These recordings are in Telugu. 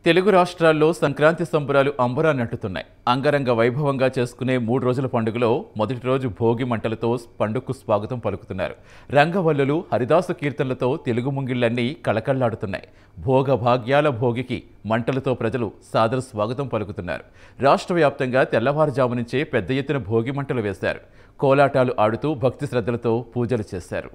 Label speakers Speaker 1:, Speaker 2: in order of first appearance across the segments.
Speaker 1: తెలుగు రాష్ట్రాల్లో సంక్రాంతి సంబరాలు అంబరాన్నట్టుతున్నాయి అంగరంగ వైభవంగా చేసుకునే మూడు రోజుల పండుగలో మొదటి రోజు భోగి మంటలతో పండుగకు స్వాగతం పలుకుతున్నారు రంగవల్లులు హరిదాసు కీర్తనలతో తెలుగు ముంగిళ్లన్నీ కళకళ్లాడుతున్నాయి భోగ భాగ్యాల భోగికి మంటలతో ప్రజలు సాదర స్వాగతం పలుకుతున్నారు రాష్ట్ర వ్యాప్తంగా తెల్లవారుజాము నుంచే పెద్ద ఎత్తున భోగి మంటలు వేశారు కోలాటాలు ఆడుతూ భక్తి శ్రద్ధలతో పూజలు చేశారు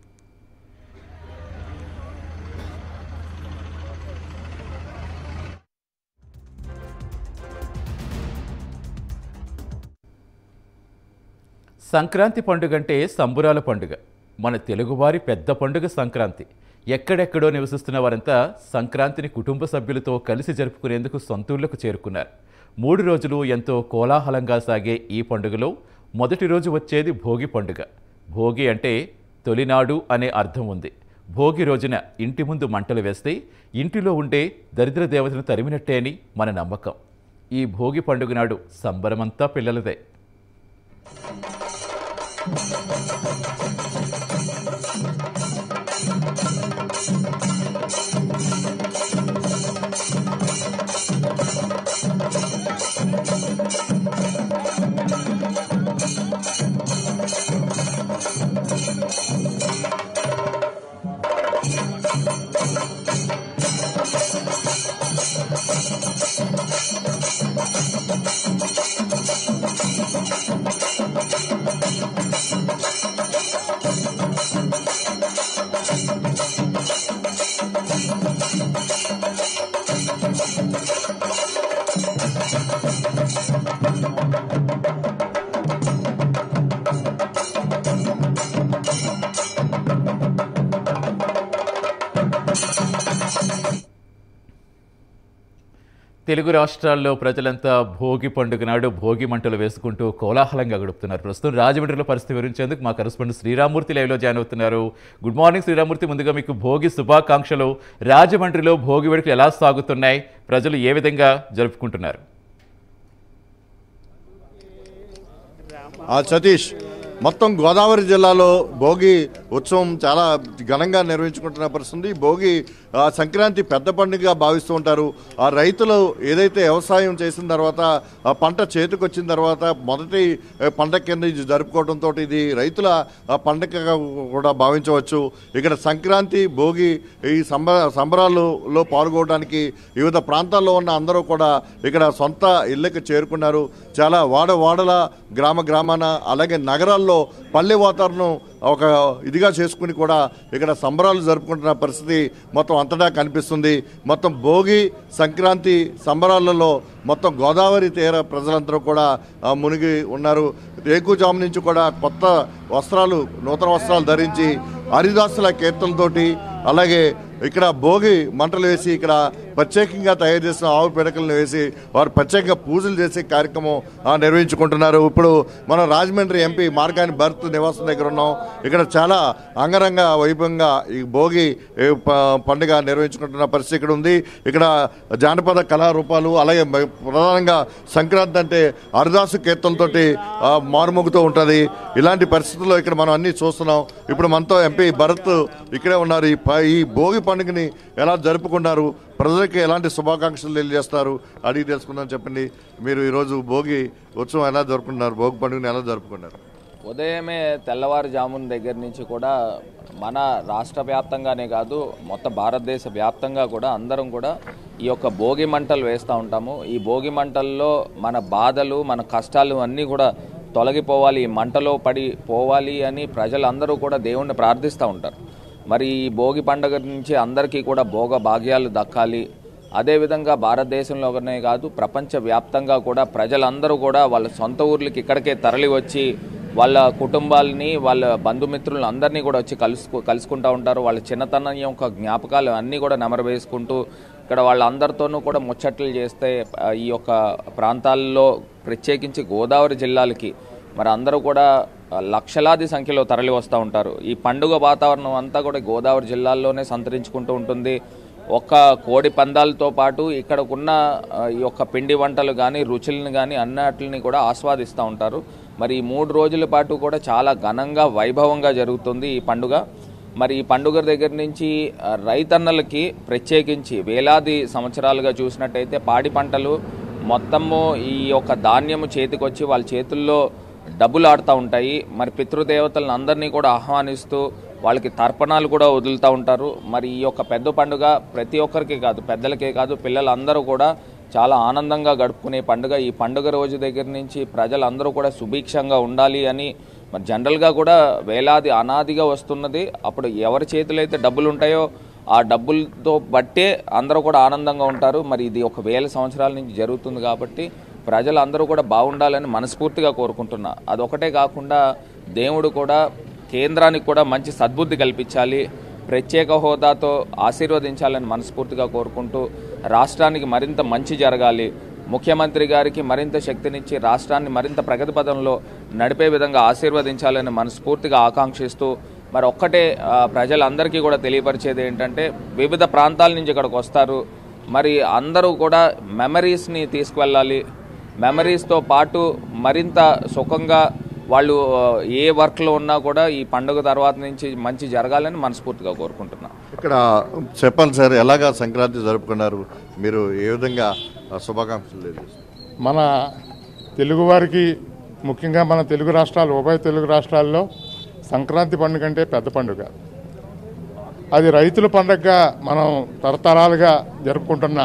Speaker 1: సంక్రాంతి పండుగ అంటే సంబురాల పండుగ మన తెలుగువారి పెద్ద పండుగ సంక్రాంతి ఎక్కడెక్కడో నివసిస్తున్న వారంతా సంక్రాంతిని కుటుంబ సభ్యులతో కలిసి జరుపుకునేందుకు సొంతూళ్లకు చేరుకున్నారు మూడు రోజులు ఎంతో కోలాహలంగా సాగే ఈ పండుగలో మొదటి రోజు వచ్చేది భోగి పండుగ భోగి అంటే తొలినాడు అనే అర్థం ఉంది భోగి రోజున ఇంటి ముందు మంటలు వేస్తే ఇంటిలో ఉండే దరిద్ర దేవతను తరిమినట్టే అని మన నమ్మకం ఈ భోగి పండుగ నాడు సంబరమంతా పిల్లలదే తెలుగు రాష్ట్రాల్లో ప్రజలంతా భోగి పండుగ నాడు భోగి మంటలు వేసుకుంటూ కోలాహలంగా గడుపుతున్నారు ప్రస్తుతం రాజమండ్రిలో పరిస్థితి వివరించేందుకు మా కరెస్పాండెంట్ శ్రీరామూర్తి లైవ్లో జాయిన్ అవుతున్నారు గుడ్ మార్నింగ్ శ్రీరామూర్తి ముందుగా మీకు భోగి శుభాకాంక్షలు రాజమండ్రిలో భోగి వేడుకలు ఎలా సాగుతున్నాయి ప్రజలు ఏ విధంగా జరుపుకుంటున్నారు
Speaker 2: ఆ సతీష్ మొత్తం గోదావరి జిల్లాలో భోగి ఉత్సవం చాలా ఘనంగా నిర్వహించుకుంటున్న పరిస్థితుంది భోగి ఆ, సంక్రాంతి పెద్ద పండుగగా భావిస్తూ ఉంటారు ఆ రైతులు ఏదైతే వ్యవసాయం చేసిన తర్వాత ఆ పంట చేతికి వచ్చిన తర్వాత మొదటి ఆ, పండగ కింద ఇది జరుపుకోవడంతో ఇది రైతుల ఆ, పండగగా కూడా భావించవచ్చు ఇక్కడ సంక్రాంతి భోగి ఈ సంబ సంబరాలలో పాల్గొనడానికి వివిధ ప్రాంతాల్లో ఉన్న అందరూ కూడా ఇక్కడ సొంత ఇళ్ళకి చేరుకున్నారు చాలా వాడ వాడల గ్రామ గ్రామాన అలాగే నగరాల్లో పల్లె వాతావరణం ఒక ఇదిగా చేసుకుని కూడా ఇక్కడ సంబరాలు జరుపుకుంటున్న పరిస్థితి మొత్తం అంతటా కనిపిస్తుంది మొత్తం భోగి సంక్రాంతి సంబరాలలో మొత్తం గోదావరి తీర ప్రజలందరూ కూడా ఆ, మునిగి ఉన్నారు రేకుజాము నుంచి కూడా కొత్త వస్త్రాలు నూతన వస్త్రాలు ధరించి హరిదాసుల కీర్తనతోటి అలాగే ఇక్కడ భోగి మంటలు వేసి ఇక్కడ ప్రత్యేకంగా తయారు చేసిన ఆవు పిడకలను వేసి వారు ప్రత్యేకంగా పూజలు చేసే కార్యక్రమం ఆ, నిర్వహించుకుంటున్నారు ఇప్పుడు మనం రాజమండ్రి ఎంపీ మార్గాని భరత్ నివాసం దగ్గర ఉన్నాం ఇక్కడ చాలా అంగరంగ వైభవంగా ఈ భోగి ఏ, ప- పండుగ నిర్వహించుకుంటున్న పరిస్థితి ఇక్కడ ఉంది ఇక్కడ జానపద కళారూపాలు అలాగే మ- ప్రధానంగా సంక్రాంతి అంటే హరిదాసు కీర్తనతోటి ఆ, మారుమోగుతూ ఉంటుంది ఇలాంటి పరిస్థితుల్లో ఇక్కడ మనం అన్ని చూస్తున్నాం ఇప్పుడు మనతో ఎంపీ భరత్ ఇక్కడే ఉన్నారు ఈ ప- ఈ భోగి పండుగని ఎలా జరుపుకున్నారు ప్రజలకి ఎలాంటి శుభాకాంక్షలు తెలియజేస్తారు అడిగి తెలుసుకుందాం చెప్పండి మీరు ఈరోజు భోగి ఉత్సవం ఎలా జరుపుకున్నారు భోగి పండుగని ఎలా జరుపుకున్నారు
Speaker 3: ఉదయమే తెల్లవారుజామున దగ్గర నుంచి కూడా మన రాష్ట్ర వ్యాప్తంగానే కాదు మొత్తం భారతదేశ వ్యాప్తంగా కూడా అందరం కూడా ఈ యొక్క భోగి మంటలు వేస్తూ ఉంటాము ఈ భోగి మంటల్లో మన బాధలు మన కష్టాలు అన్నీ కూడా తొలగిపోవాలి ఈ మంటలో పడి పోవాలి అని ప్రజలందరూ కూడా దేవుణ్ణి ప్రార్థిస్తూ ఉంటారు మరి ఈ భోగి పండుగ నుంచి అందరికీ కూడా భోగ భాగ్యాలు దక్కాలి అదేవిధంగా భారతదేశంలోనే కాదు ప్రపంచ వ్యాప్తంగా కూడా ప్రజలందరూ కూడా వాళ్ళ సొంత ఊర్లకి ఇక్కడికే తరలి వచ్చి వాళ్ళ కుటుంబాలని వాళ్ళ బంధుమిత్రులను అందరినీ కూడా వచ్చి కలుసుకు కలుసుకుంటూ ఉంటారు వాళ్ళ చిన్నతనం యొక్క జ్ఞాపకాలు అన్నీ కూడా నెమరు వేసుకుంటూ ఇక్కడ వాళ్ళందరితోనూ కూడా ముచ్చట్లు చేస్తే ఆ, ఈ యొక్క ప్రాంతాల్లో ప్రత్యేకించి గోదావరి జిల్లాలకి మరి అందరూ కూడా ఆ, లక్షలాది సంఖ్యలో తరలి వస్తూ ఉంటారు ఈ పండుగ వాతావరణం అంతా కూడా గోదావరి జిల్లాల్లోనే సంతరించుకుంటూ ఉంటుంది ఒక్క కోడి పందాలతో పాటు ఇక్కడకున్న ఆ, ఈ యొక్క పిండి వంటలు కానీ రుచులను కానీ అన్నిటిని కూడా ఆస్వాదిస్తూ ఉంటారు మరి ఈ మూడు రోజుల పాటు కూడా చాలా ఘనంగా వైభవంగా జరుగుతుంది ఈ పండుగ మరి ఈ పండుగ దగ్గర నుంచి ఆ, రైతన్నలకి ప్రత్యేకించి వేలాది సంవత్సరాలుగా చూసినట్టయితే పాడి పంటలు మొత్తము ఈ యొక్క ధాన్యము చేతికొచ్చి వాళ్ళ చేతుల్లో డబ్బులు ఆడుతూ ఉంటాయి మరి పితృదేవతలను అందరినీ కూడా ఆహ్వానిస్తూ వాళ్ళకి తర్పణాలు కూడా వదులుతూ ఉంటారు మరి ఈ యొక్క పెద్ద పండుగ ప్రతి ఒక్కరికి కాదు పెద్దలకే కాదు పిల్లలందరూ కూడా చాలా ఆనందంగా గడుపుకునే పండుగ ఈ పండుగ రోజు దగ్గర నుంచి ప్రజలందరూ కూడా సుభిక్షంగా ఉండాలి అని మరి జనరల్గా కూడా వేలాది అనాదిగా వస్తున్నది అప్పుడు ఎవరి చేతిలో అయితే డబ్బులు ఉంటాయో ఆ డబ్బులతో బట్టే అందరూ కూడా ఆనందంగా ఉంటారు మరి ఇది ఒక వేల సంవత్సరాల నుంచి జరుగుతుంది కాబట్టి ప్రజలందరూ కూడా బాగుండాలని మనస్ఫూర్తిగా కోరుకుంటున్నా అదొకటే కాకుండా దేవుడు కూడా కేంద్రానికి కూడా మంచి సద్బుద్ధి కల్పించాలి ప్రత్యేక హోదాతో ఆశీర్వదించాలని మనస్ఫూర్తిగా కోరుకుంటూ రాష్ట్రానికి మరింత మంచి జరగాలి ముఖ్యమంత్రి గారికి మరింత శక్తినిచ్చి రాష్ట్రాన్ని మరింత ప్రగతి పదంలో నడిపే విధంగా ఆశీర్వదించాలని మనస్ఫూర్తిగా ఆకాంక్షిస్తూ మరి ఒక్కటే ఆ, ప్రజలందరికీ కూడా తెలియపరిచేది ఏంటంటే వివిధ ప్రాంతాల నుంచి ఇక్కడికి వస్తారు మరి అందరూ కూడా మెమరీస్ని తీసుకువెళ్ళాలి మెమరీస్తో పాటు మరింత సుఖంగా వాళ్ళు ఆ, ఏ వర్క్లో ఉన్నా కూడా ఈ పండుగ తర్వాత నుంచి మంచి జరగాలని మనస్ఫూర్తిగా కోరుకుంటున్నాను
Speaker 2: ఇక్కడ చెప్పాలి సార్ ఎలాగా సంక్రాంతి జరుపుకున్నారు మీరు ఏ విధంగా ఆ, శుభాకాంక్షలు తెలియజేస్తారు
Speaker 4: మన తెలుగువారికి ముఖ్యంగా మన తెలుగు రాష్ట్రాలు ఉభయ తెలుగు రాష్ట్రాల్లో సంక్రాంతి పండుగ అంటే పెద్ద పండుగ అది రైతుల పండుగగా మనం తరతరాలుగా జరుపుకుంటున్న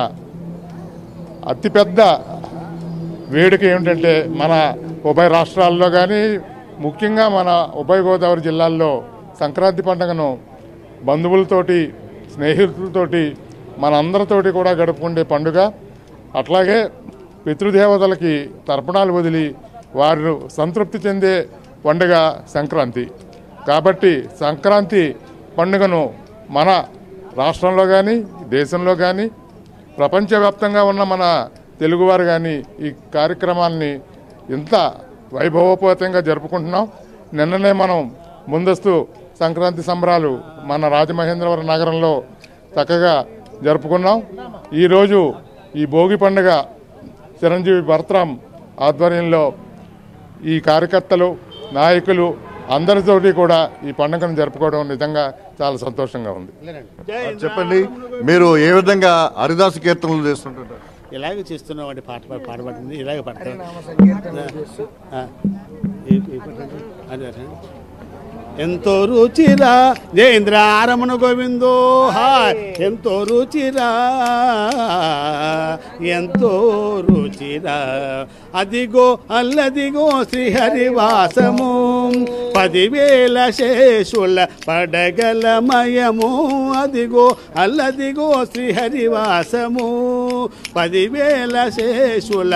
Speaker 4: అతిపెద్ద వేడుక ఏమిటంటే మన ఉభయ రాష్ట్రాల్లో కానీ ముఖ్యంగా మన ఉభయ గోదావరి జిల్లాల్లో సంక్రాంతి పండుగను బంధువులతోటి స్నేహితులతోటి మనందరితోటి కూడా గడుపుకునే పండుగ అట్లాగే పితృదేవతలకి తర్పణాలు వదిలి వారు సంతృప్తి చెందే పండుగ సంక్రాంతి కాబట్టి సంక్రాంతి పండుగను మన రాష్ట్రంలో కానీ దేశంలో కానీ ప్రపంచవ్యాప్తంగా ఉన్న మన తెలుగువారు కానీ ఈ కార్యక్రమాల్ని ఇంత వైభవోపేతంగా జరుపుకుంటున్నాం నిన్ననే మనం ముందస్తు సంక్రాంతి సంబరాలు మన రాజమహేంద్రవరం నగరంలో చక్కగా జరుపుకున్నాం ఈరోజు ఈ భోగి పండుగ చిరంజీవి భరతరాం ఆధ్వర్యంలో ఈ కార్యకర్తలు నాయకులు అందరితోటి కూడా ఈ పండుగను జరుపుకోవడం నిజంగా చాలా సంతోషంగా ఉంది
Speaker 2: చెప్పండి మీరు ఏ విధంగా హరిదాసు కీర్తనలు చేస్తుంటారు
Speaker 5: ఇలాగ చేస్తున్నామండి పాట పాట పాట పడుతుంది ఇలాగ పడతాం ఆ, ఈ- ఈ పాట అంటే? అదే అదే. ఎంతో రుచిరా జయేంద్ర ఆరమణ గోవిందో హాయ్ ఎంతో రుచిరా ఎంతో రుచిరా అదిగో అల్లదిగో శ్రీహరివాసము పదివేల శేషుల పడగలమయము అదిగో అల్లదిగో శ్రీహరివాసము పదివేల శేషుల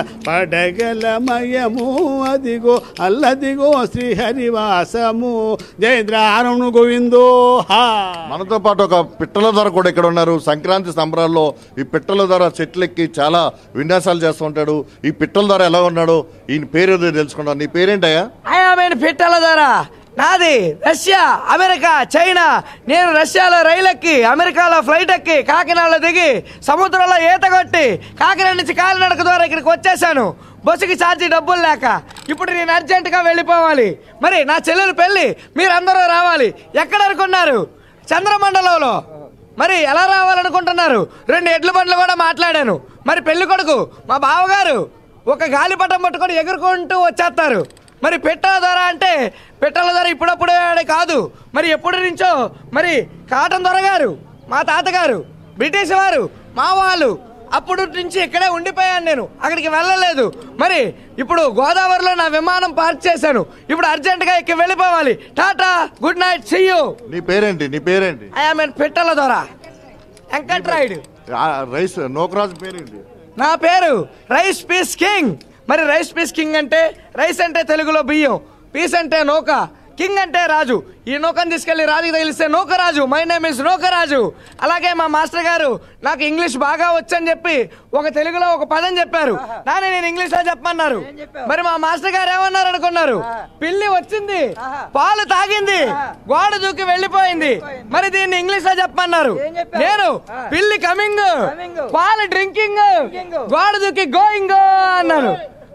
Speaker 5: పడగలమయము అదిగో అల్లదిగో శ్రీహరివాసము జయేంద్ర ఆరమణ గోవిందో హా
Speaker 2: మనతో పాటు ఒక పిట్టల ధర కూడా ఇక్కడ ఉన్నారు సంక్రాంతి సంబరాల్లో ఈ పిట్టల ధర చెట్లెక్కి చాలా విన్యాసాలు చేస్తూ ఉంటాడు ఈ పిట్టల ధర ఎలా ఉన్నాడో ఈయన పేరు ఏదో తెలుసుకున్నాను నీ పేరేంటయ్యా
Speaker 6: ఐఆమెన్ పిట్టల ద్వారా నాది రష్యా అమెరికా చైనా నేను రష్యాలో రైలు ఎక్కి అమెరికాలో ఫ్లైట్ ఎక్కి కాకినాడలో దిగి సముద్రంలో ఈత కొట్టి కాకినాడ నుంచి కాలినడక ద్వారా ఇక్కడికి వచ్చేసాను బస్సుకి ఛార్జీ డబ్బులు లేక ఇప్పుడు నేను అర్జెంటుగా వెళ్ళిపోవాలి మరి నా చెల్లెలు పెళ్ళి మీరందరూ రావాలి ఎక్కడ అనుకున్నారు చంద్రమండలంలో మరి ఎలా రావాలనుకుంటున్నారు రెండు ఎడ్ల బండ్లు కూడా మాట్లాడాను మరి పెళ్లి కొడుకు మా బావగారు ఒక గాలిపటం పట్టుకొని ఎగురుకుంటూ వచ్చేస్తారు మరి పెట్టల ధర అంటే పెట్టల ధర ఇప్పుడప్పుడే కాదు మరి ఎప్పటి నుంచో మరి కాటన్ దొర గారు మా తాతగారు బ్రిటిష్ వారు మా వాళ్ళు అప్పుడు నుంచి ఇక్కడే ఉండిపోయాను నేను అక్కడికి వెళ్ళలేదు మరి ఇప్పుడు గోదావరిలో నా విమానం పార్క్ చేశాను ఇప్పుడు అర్జెంటుగా ఎక్కి వెళ్ళిపోవాలి tata good night see you
Speaker 2: నీ పేరేంటి నీ పేరేంటి
Speaker 6: ఐ మీన్ పెట్టల ద్వారా వెంకట్రాయుడు
Speaker 2: ఆ, రైస్ నోకరాజు పేరేంటి
Speaker 6: నా పేరు రైస్ పీస్ కింగ్ మరి రైస్ పీస్ కింగ్ అంటే రైస్ అంటే తెలుగులో బియ్యం పీస్ అంటే నౌక కింగ్ అంటే రాజు ఈ నౌకను తీసుకెళ్లి రాజుకి తగిలిస్తే Naukaraju my name is Naukaraju అలాగే మా మాస్టర్ గారు నాకు ఇంగ్లీష్ బాగా వచ్చని చెప్పి ఒక తెలుగులో ఒక పదం చెప్పారు దాన్ని నేను ఇంగ్లీష్ లో చెప్పమన్నారు మరి మా మాస్టర్ గారు ఏమన్నారు అనుకున్నారు పిల్లి వచ్చింది పాలు తాగింది గోడ దూకి వెళ్ళిపోయింది మరి దీన్ని ఇంగ్లీష్ లో చెప్పమన్నారు నేను పిల్లి కమింగ్ పాలు డ్రింకింగ్ గోడ దూకి గోయింగ్ అన్నాను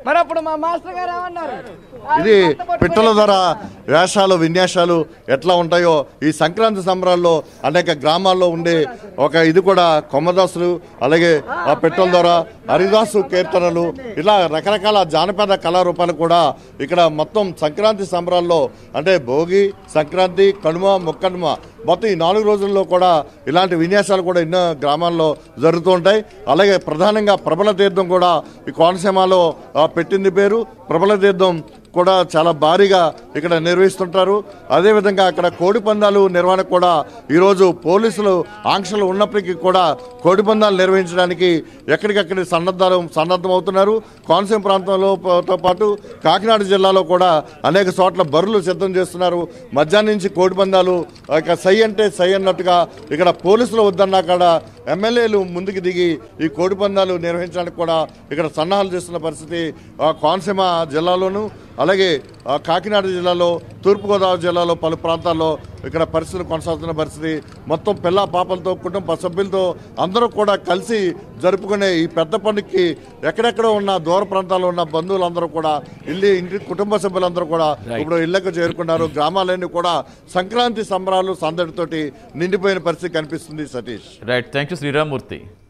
Speaker 6: మరి అప్పుడు మా మాస్టర్ గారు ఏమన్నారు
Speaker 2: ఇది పిట్టల ధర వేషాలు విన్యాసాలు ఎట్లా ఉంటాయో ఈ సంక్రాంతి సంబరాల్లో అనేక గ్రామాల్లో ఉండే ఒక ఇది కూడా కొమ్మదాసులు అలాగే ఆ పిట్టల ధర హరిదాసు కీర్తనలు ఇలా రకరకాల జానపద కళారూపాలు కూడా ఇక్కడ మొత్తం సంక్రాంతి సంబరాల్లో అంటే భోగి సంక్రాంతి కనుమ ముక్కనుమ మొత్తం ఈ నాలుగు రోజుల్లో కూడా ఇలాంటి విన్యాసాలు కూడా ఎన్నో గ్రామాల్లో జరుగుతూ ఉంటాయి అలాగే ప్రధానంగా ప్రబల తీర్థం కూడా ఈ కోనసీమలో ఆ, పెట్టింది పేరు ప్రబల తీర్థం కూడా చాలా భారీగా ఇక్కడ నిర్వహిస్తుంటారు అదేవిధంగా అక్కడ కోడి పందాలు నిర్వహణ కూడా ఈరోజు పోలీసులు ఆంక్షలు ఉన్నప్పటికీ కూడా కోడి పందాలు నిర్వహించడానికి ఎక్కడికక్కడ సన్నద్ధాలు సన్నద్ధమవుతున్నారు కోనసీమ ప్రాంతంలో ప- తో పాటు కాకినాడ జిల్లాలో కూడా అనేక చోట్ల బరులు సిద్ధం చేస్తున్నారు మధ్యాహ్నం నుంచి కోడి పందాలు ఇక సై అంటే సై అన్నట్టుగా ఇక్కడ పోలీసులు వద్దన్నా కాడ ఎమ్మెల్యేలు ముందుకు దిగి ఈ కోడి పందాలు నిర్వహించడానికి కూడా ఇక్కడ సన్నాహాలు చేస్తున్న పరిస్థితి ఆ, కోనసీమ జిల్లాలోను అలాగే ఆ, కాకినాడ జిల్లాలో తూర్పుగోదావరి జిల్లాలో పలు ప్రాంతాల్లో ఇక్కడ పరిస్థితులు కొనసాగుతున్న పరిస్థితి మొత్తం పిల్ల పాపలతో కుటుంబ సభ్యులతో అందరూ కూడా కలిసి జరుపుకునే ఈ పెద్ద పండుగకి ఎక్కడెక్కడ ఉన్న దూర ప్రాంతాల్లో ఉన్న బంధువులందరూ కూడా ఇల్లు ఇంటి కుటుంబ సభ్యులందరూ కూడా ఇప్పుడు ఇళ్లకు చేరుకున్నారు గ్రామాలన్నీ కూడా సంక్రాంతి సంబరాలు సందడితోటి నిండిపోయిన పరిస్థితి కనిపిస్తుంది Satish
Speaker 1: right thank you Sriramamurthy